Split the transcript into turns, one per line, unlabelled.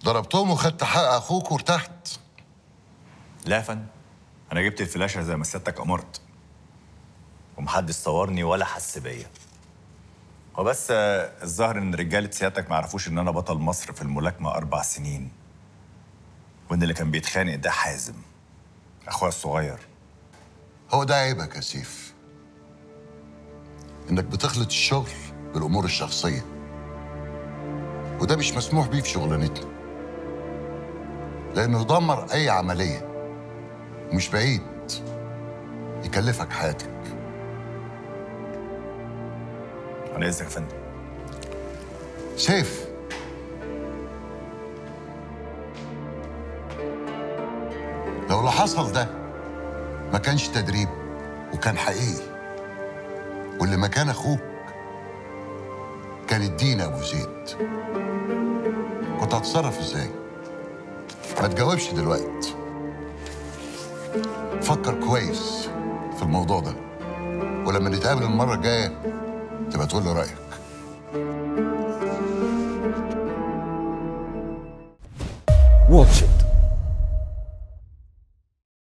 ضربتهم وخدت حق اخوك وارتحت
لا يا فندم انا جبت الفلاشه زي ما سيادتك امرت ومحدش صورني ولا حس بيا هو بس آه، الظاهر ان رجاله سيادتك ما عرفوش ان انا بطل مصر في الملاكمه اربع سنين وان اللي كان بيتخانق ده حازم اخويا الصغير
هو ده عيبك يا سيف انك بتخلط الشغل بالامور الشخصيه وده مش مسموح بيه في شغلانتنا لانه يدمر اي عمليه ومش بعيد يكلفك حياتك
انا اذنك يا فندم
سيف لو اللي حصل ده ما كانش تدريب وكان حقيقي واللي مكان اخوك كان الدين ابو زيد كنت هتتصرف ازاي ما تجاوبش دلوقتي فكر كويس في الموضوع ده ولما نتقابل المره الجايه تبقى تقول لي رايك
واتش إت